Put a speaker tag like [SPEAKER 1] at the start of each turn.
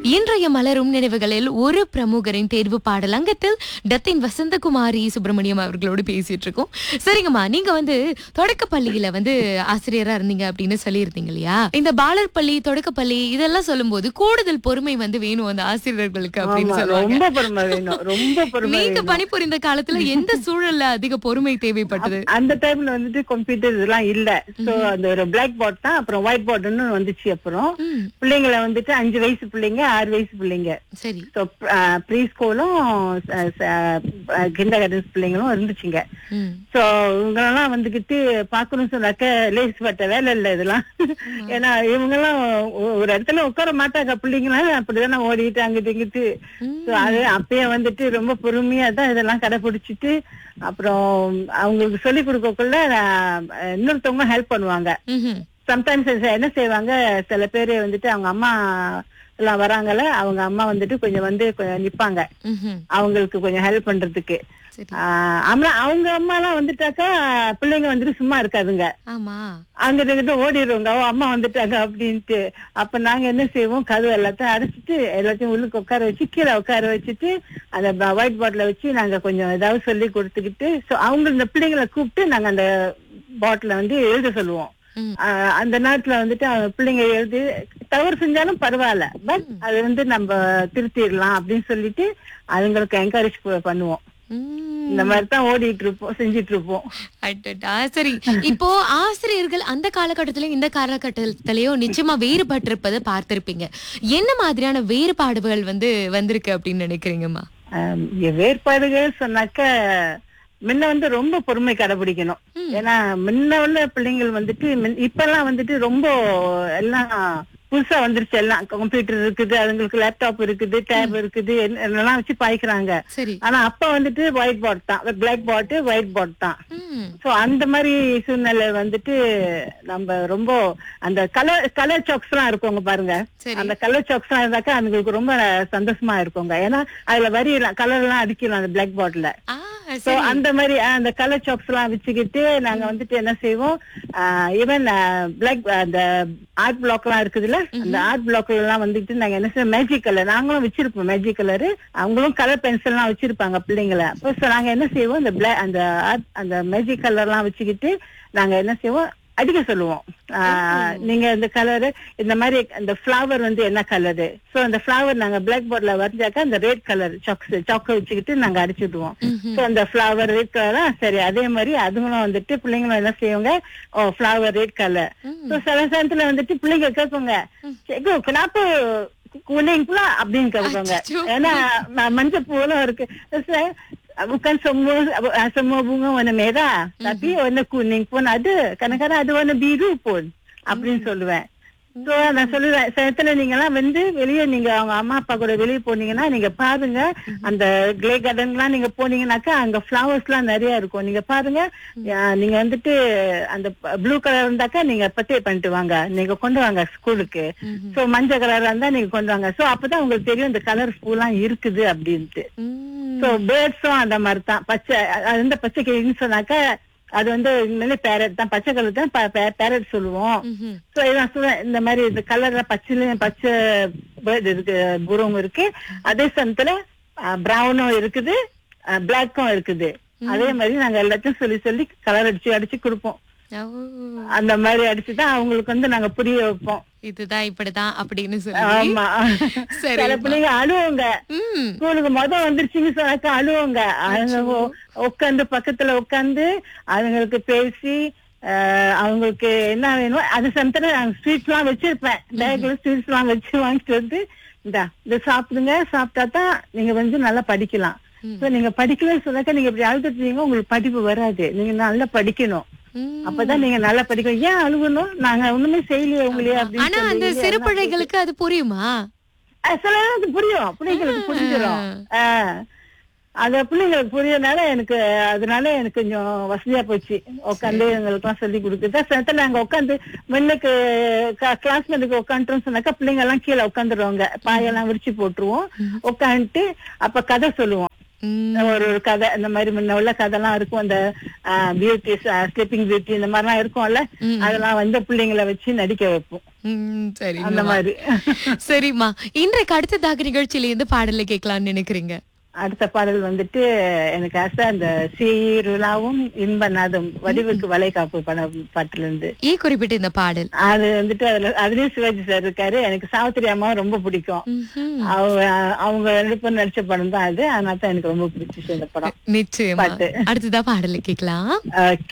[SPEAKER 1] இன்றைய மலரும் நினைவுகளில் ஒரு பிரமுகரின் தேர்வு பாடல் அங்கத்தில் டத்தின் வசந்தகுமாரி சுப்பிரமணியம் அவர்களோடு பேசிட்டு இருக்கோம் சரிங்கம்மா நீங்க வந்து தொடக்க பள்ளியில வந்து ஆசிரியரா இருந்தீங்க அப்படின்னு சொல்லியிருந்தீங்க இல்லையா இந்த பாலர் பள்ளி தொடக்க பள்ளி இதெல்லாம் சொல்லும்போது கூடுதல் பொறுமை வந்து வேணும் அந்த ஆசிரியர்களுக்கு அப்படின்னு
[SPEAKER 2] ஆமா,
[SPEAKER 1] சொல்லுவாங்க
[SPEAKER 2] ரொம்ப பொறுமை வேணும் ரொம்ப பொறுமை
[SPEAKER 1] நீங்க
[SPEAKER 2] வேணும்.
[SPEAKER 1] பணிபுரிந்த காலத்துல எந்த சூழல்ல அதிக பொறுமை தேவைப்பட்டது
[SPEAKER 2] அந்த டைம்ல வந்துட்டு கம்ப்யூட்டர் இதெல்லாம் இல்ல சோ அந்த ஒரு பிளாக் போர்ட் தான் அப்புறம் ஒயிட் போர்டுன்னு வந்துச்சு அப்புறம்
[SPEAKER 1] ம்,
[SPEAKER 2] பிள்ளைங்களை வந்துட்டு அஞ்சு வயசு பிள்ளைங்க ஆறு வயசு பிள்ளைங்க
[SPEAKER 1] சரி
[SPEAKER 2] ஸோ ப்ரீ ஸ்கூலும் கிண்டர் கார்டன்ஸ் பிள்ளைங்களும் இருந்துச்சுங்க
[SPEAKER 1] ம்,
[SPEAKER 2] சோ இவங்களெல்லாம் வந்துகிட்டு பாக்கணும்னு சொன்னாக்க லேஸ் பட்ட வேலை இல்ல இதெல்லாம் ஏன்னா இவங்கெல்லாம் ஒ- ஒரு இடத்துல உட்கார மாட்டாங்க பிள்ளைங்களாம் அப்படிதானே ஓடிட்டு அங்கிட்டு இங்கிட்டு
[SPEAKER 1] ம்.
[SPEAKER 2] So, அது அப்பயே வந்துட்டு ரொம்ப பொறுமையா தான் இதெல்லாம் கடைபிடிச்சிட்டு அப்புறம் அவங்களுக்கு சொல்லி கொடுக்கக்குள்ள நான், அஹ், இன்னொருத்தவங்க ஹெல்ப் பண்ணுவாங்க
[SPEAKER 1] ம்ஹும்.
[SPEAKER 2] சம்டைம்ஸ் என்ன செய்வாங்க சில பேர் வந்துட்டு அவங்க அம்மா எல்லாம் வராங்கல்ல அவங்க அம்மா வந்துட்டு கொஞ்சம் வந்து கொஞ்சம் நிப்பாங்க
[SPEAKER 1] ம்ஹும்.
[SPEAKER 2] அவங்களுக்கு கொஞ்சம் ஹெல்ப் பண்றதுக்கு
[SPEAKER 1] சரி
[SPEAKER 2] ஆஹ் ஆமா அவங்க அம்மா எல்லாம் வந்துட்டாக்கா பிள்ளைங்க வந்துட்டு சும்மா இருக்காதுங்க
[SPEAKER 1] ஆமா
[SPEAKER 2] அங்க இருந்து ஓடிடுவாங்க ஓ அம்மா வந்துட்டாங்க அப்படின்ட்டு அப்ப நாங்க என்ன செய்வோம் கதவு எல்லாத்தையும் அடைச்சிட்டு எல்லாத்தையும் உள்ளுக்கு உட்கார வச்சு கீழே உட்கார வச்சுட்டு அந்த ஒயிட் பாட்டில வச்சு நாங்க கொஞ்சம் ஏதாவது சொல்லி கொடுத்துக்கிட்டு சோ அவங்க இந்த பிள்ளைங்களை கூப்பிட்டு நாங்க அந்த பாட்டில வந்து எழுத சொல்லுவோம்
[SPEAKER 1] ம்.
[SPEAKER 2] ஆஹ் அந்த நேரத்துல வந்துட்டு அவங்க பிள்ளைங்க எழுதி தவறு செஞ்சாலும் பரவாயில்ல பட் அது வந்து நம்ம திருத்திடலாம் அப்படின்னு சொல்லிட்டு அதுங்களுக்கு என்கரேஜ் பண்ணுவோம்
[SPEAKER 1] ம்.
[SPEAKER 2] இந்த மாதிரி தான் ஓடிட்டு இருப்போம் செஞ்சிட்டு இருப்போம்
[SPEAKER 1] அடடா சரி இப்போ ஆசிரியர்கள் அந்த காலகட்டத்திலயும் இந்த காலகட்டத்திலயும் நிச்சயமா வேறுபட்டிருப்பதை பார்த்திருப்பீங்க என்ன மாதிரியான வேறுபாடுகள் வந்து வந்திருக்கு அப்படின்னு நினைக்கிறீங்கம்மா
[SPEAKER 2] ஆம், இங்க வேறுபாடுகள் சொன்னாக்க முன்ன வந்து ரொம்ப பொறுமை கடைபிடிக்கணும் ஏன்னா முன்ன உள்ள பிள்ளைங்கள் வந்துட்டு முன்- இப்பெல்லாம் வந்துட்டு ரொம்ப எல்லாம் புதுசா வந்துருச்சு எல்லாம் கம்ப்யூட்டர் இருக்குது அதுங்களுக்கு லேப்டாப் இருக்குது டேப் இருக்குது என்ன- என்னெல்லாம் வச்சு பாய்க்கிறாங்க
[SPEAKER 1] சரி
[SPEAKER 2] ஆனா அப்ப வந்துட்டு ஒயிட் போர்ட் தான் பிளாக் போர்டு ஒயிட் போர்ட் தான்
[SPEAKER 1] ம்.
[SPEAKER 2] சோ அந்த மாதிரி சூழ்நிலை வந்துட்டு நம்ம ரொம்ப அந்த கலர் கலர் சாக்ஸ் எல்லாம் இருக்குங்க பாருங்க
[SPEAKER 1] சரி
[SPEAKER 2] அந்த கலர் சாக்ஸ் எல்லாம் இருந்தாக்கா அதுங்களுக்கு ரொம்ப சந்தோஷமா இருக்குங்க ஏன்னா அதுல வரி கலர் எல்லாம் அடிக்கலாம் அந்த பிளாக் போர்ட்ல
[SPEAKER 1] ஆ
[SPEAKER 2] சோ
[SPEAKER 1] சரி
[SPEAKER 2] அந்த மாதிரி ஆ, அந்த கலர் சாக்ஸ் எல்லாம் வச்சுக்கிட்டு நாங்க வந்துட்டு என்ன செய்வோம் ஈவன் பிளாக் அந்த ஆர்ட் பிளாக் எல்லாம் இருக்குதுல்ல அந்த ஆர்ட் பிளாக்ல எல்லாம் வந்துட்டு நாங்க என்ன செய்வோம் மேஜிக் கலர் நாங்களும் வச்சிருப்போம் மேஜிக் கலர் அவங்களும் கலர் பென்சில் எல்லாம் வச்சிருப்பாங்க பிள்ளைங்கள அப்போ so நாங்க என்ன செய்வோம் அந்த பிளாக் அந்த art அந்த மேஜிக் கலர் எல்லாம் வச்சுக்கிட்டு நாங்க என்ன செய்வோம் அடிக்க சொல்லுவோம் ஆஹ் நீங்க இந்த கலரு இந்த மாதிரி அந்த ஃபிளவர் வந்து என்ன கலரு சோ அந்த ஃபிளவர் நாங்க பிளாக் போர்ட்ல வரைஞ்சாக்கா அந்த ரெட் கலர் சாக்ஸ் சாக்க வச்சுக்கிட்டு நாங்க அடிச்சுடுவோம்
[SPEAKER 1] ம்ஹும்.
[SPEAKER 2] சோ அந்த ஃபிளவர் ரெட் கலரா சரி அதே மாதிரி அதுங்களும் வந்துட்டு பிள்ளைங்களும் என்ன செய்வாங்க ஓ ஃபிளவர் ரெட் கலர்
[SPEAKER 1] ம்.
[SPEAKER 2] சோ சில சமயத்துல வந்துட்டு பிள்ளைங்க கேட்பாங்க "செகு, kenapa kuning pula அப்படின்னு கேட்பாங்க
[SPEAKER 1] அச்சச்சோ.
[SPEAKER 2] ஏன்னா ம- மஞ்சள் பூவெல்லாம் இருக்கு Saya, bukan semua uh, semua bunga warna merah tapi warna kuning pun ada kadang-kadang ada warna biru pun அப்படின்னு சொல்லுவேன் சோ நான் சொல்லுவேன் சில இடத்துல நீங்க எல்லாம் வந்து வெளியே நீங்க அவங்க அம்மா அப்பா கூட வெளியே போனீங்கன்னா நீங்க பாருங்க அந்த கிளே கார்டன் எல்லாம் நீங்க போனீங்கன்னாக்கா அங்க ஃபிளவர்ஸ் எல்லாம் நிறைய இருக்கும் நீங்க பாருங்க அஹ் நீங்க வந்துட்டு அந்த ப்ளூ கலர் இருந்தாக்கா நீங்க பர்ச்சேஸ் பண்ணிட்டு வாங்க நீங்க கொண்டு வாங்க ஸ்கூலுக்கு
[SPEAKER 1] ம்ஹும்.
[SPEAKER 2] சோ மஞ்சள் கலரா இருந்தா நீங்க கொண்டு வாங்க சோ அப்பதான் உங்களுக்கு தெரியும் இந்த கலர் பூலாம் இருக்குது அப்படின்ட்டு
[SPEAKER 1] ம்.
[SPEAKER 2] சோ பேர்ட்ஸும் அந்த மாதிரி தான் பச்சை அ- அது வந்து பச்சை கிளின்னு சொன்னாக்கா அது வந்து உண்மையிலே பேரட் தான் பச்சை கலர் தான் பேரட் சொல்லுவோம்
[SPEAKER 1] ம்ஹும்.
[SPEAKER 2] சோ இதான் சொல்றேன் இந்த மாதிரி இந்த கலர்ல பச்சையிலும் பச்சை பேர்ட் இருக்கு குருவும் இருக்கு அதே சமயத்துல பிரவுனும் இருக்குது பிளாக்கும் இருக்குது அதே மாதிரி நாங்க எல்லாத்தையும் சொல்லி சொல்லி கலர் அடிச்சு அடிச்சு கொடுப்போம்
[SPEAKER 1] ஓ,
[SPEAKER 2] அந்த மாதிரி அடிச்சுதான் அவங்களுக்கு வந்து நாங்க புரிய வைப்போம்
[SPEAKER 1] இதுதான் இப்படிதான் அப்படின்னு சொல்லி
[SPEAKER 2] ஆமா
[SPEAKER 1] சரி
[SPEAKER 2] சில பிள்ளைங்க அழுவுங்க
[SPEAKER 1] ம்
[SPEAKER 2] ஸ்கூலுக்கு முத வந்துருச்சுன்னு சொன்னாக்கா அழுவுங்க அதுங்க உட்காந்து பக்கத்துல உட்காந்து அதுங்களுக்கு பேசி ஆஹ், அவங்களுக்கு என்ன வேணும் அது சமயத்துல நான் ஸ்வீட்ஸ் எல்லாம் வச்சிருப்பேன் பேக்ல ஸ்வீட்ஸ் எல்லாம் வச்சு வாங்கிட்டு வந்து இந்தா இதை சாப்பிடுங்க சாப்பிட்டா தான் நீங்க வந்து நல்லா படிக்கலாம்
[SPEAKER 1] ம்.
[SPEAKER 2] So, நீங்க படிக்கலன்னு சொன்னாக்கா நீங்க இப்படி அழுதுட்டீங்க உங்களுக்கு படிப்பு வராது நீங்க நல்லா படிக்கணும்
[SPEAKER 1] ம்.
[SPEAKER 2] அப்பதான் நீங்க நல்லா படிக்கணும் ஏன் அழுகணும் நாங்க ஒண்ணுமே செய்யலையே உங்களையே
[SPEAKER 1] ஆனா
[SPEAKER 2] அப்படின்னு
[SPEAKER 1] அந்த
[SPEAKER 2] சொல்லி
[SPEAKER 1] சிறு பிள்ளைகளுக்கு அது புரியுமா
[SPEAKER 2] அஹ் சில நேரம் அது புரியும் பிள்ளைங்களுக்கு புரிஞ்சிடும் ஆஹ் அந்த பிள்ளைங்களுக்கு புரியனால எனக்கு அதனால எனக்கு கொஞ்சம் வசதியா போச்சு உட்காந்து எங்களுக்குலாம் சொல்லி கொடுக்குது சில நாங்க உட்காந்து முன்னுக்கு கிளாஸ்மேட்டுக்கு உட்காந்துட்டோம் சொன்னாக்கா பிள்ளைங்க எல்லாம் கீழே உட்காந்துருவாங்க பாயெல்லாம் விரிச்சு போட்டுருவோம் உட்காந்துட்டு அப்ப கதை சொல்லுவோம்
[SPEAKER 1] ம்,
[SPEAKER 2] ஒரு ஒரு கதை இந்த மாதிரி முன்ன உள்ள கதைலாம் இருக்கும் அந்த பியூட்டி ஸ்லிப்பிங் பியூட்டி இந்த மாதிரிலாம் இருக்கும்ல
[SPEAKER 1] ம்.
[SPEAKER 2] அதெல்லாம் வந்து பிள்ளைங்களை வச்சு நடிக்க வைப்போம்
[SPEAKER 1] ம்,
[SPEAKER 2] அந்த
[SPEAKER 1] சரிங்கம்மா
[SPEAKER 2] மாதிரி
[SPEAKER 1] சரிம்மா இன்றைக்கு அடுத்ததாக நிகழ்ச்சியில இருந்து பாடலை கேட்கலாம்னு நினைக்கிறீங்க
[SPEAKER 2] அடுத்த பாடல் வந்துட்டு எனக்கு ஆசை அந்த சீருலாவும் இன்பநாதம் வடிவுக்கு வலை காப்பு படம் பாட்டுல இருந்து
[SPEAKER 1] ஏன் குறிப்பிட்ட இந்த பாடல்
[SPEAKER 2] அது வந்துட்டு அதுல அதுலயும் சிவாஜி சார் இருக்காரு எனக்கு சாவித்திரி அம்மாவும் ரொம்ப பிடிக்கும்
[SPEAKER 1] ம்ஹும்.
[SPEAKER 2] அவங்க அவங்க ரெண்டு பேரும் நடிச்ச படம் தான் அது அதனால தான் எனக்கு ரொம்ப பிடிச்சிச்சு இந்த படம்
[SPEAKER 1] நிச்சயமா
[SPEAKER 2] பாட்டு.
[SPEAKER 1] அடுத்ததா பாடலை கேட்கலாம்
[SPEAKER 2] ஓகே